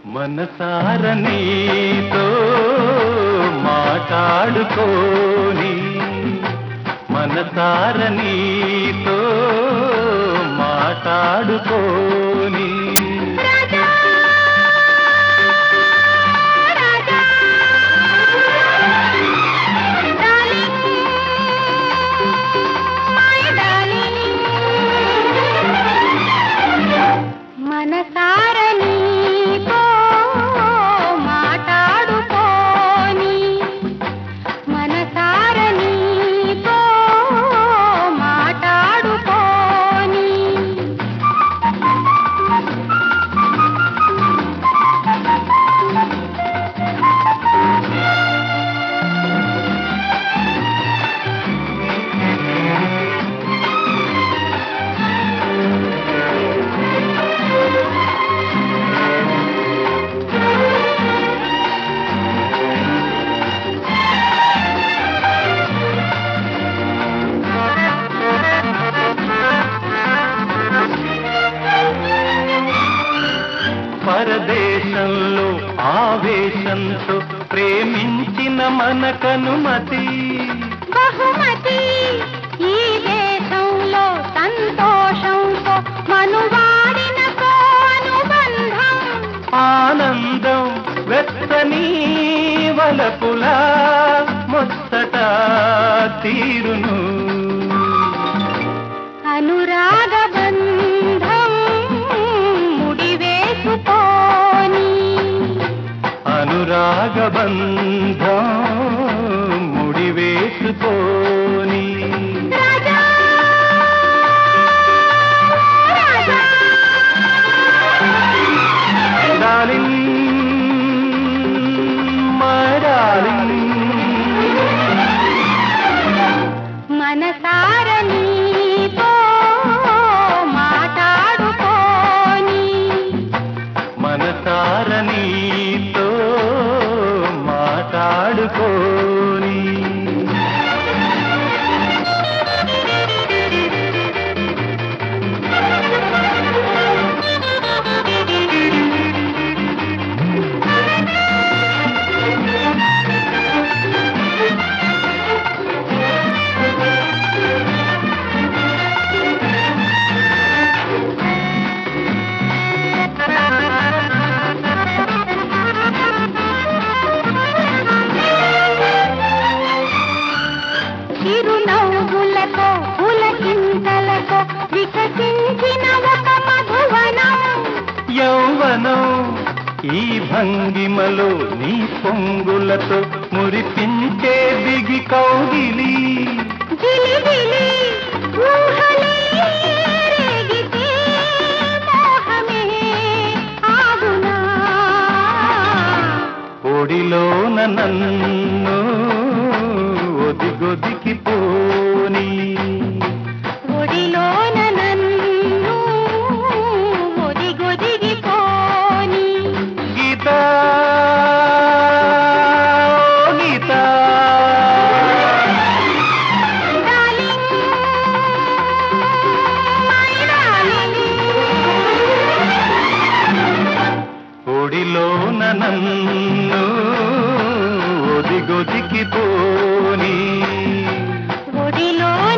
మనసార నీతో మాట్లాడుకోని మనసార నీతో మాట్లాడుకోని Raja Raja darling my darling మనసార నీతో మాట్లాడుకోని మనసార నీతో మాట్లాడుకోని పరదేశంలో ఆవేశంతో ప్రేమించిన మనకనుమతి బహుమతి ఈ దేశంలో సంతోషంతో మనువాడిన అనుబంధం ఆనందం వెచ్చని వలపులా ముచ్చట తీరును అనురాగ బంధం ముడివేసుకోని అనురాగ బంధం ముడివేసుకోని Raja Raja darling my darling మనసార నీతో మాట్లాడుకోని మనసార నీతో మాట్లాడుకోని చిరునవ్వులతో పులకింతలతో వికసించిన ఒక మధువనం యౌవనం ఈ భంగిమలో నీ పొంగులతో మురిపించే బిగి కౌగిలి జిలిబిలి ఊహలే రేగితే మోహమే ఆగునా ఒడిలోన నన్ను ఒదిగొదికి పోని ఒడిలోన నన్ను ఒదిగొదిగి పోని Geetha Geetha darling my darling ఒడిలోన నన్ను ఒదిగొదికి పోని ఒడిలో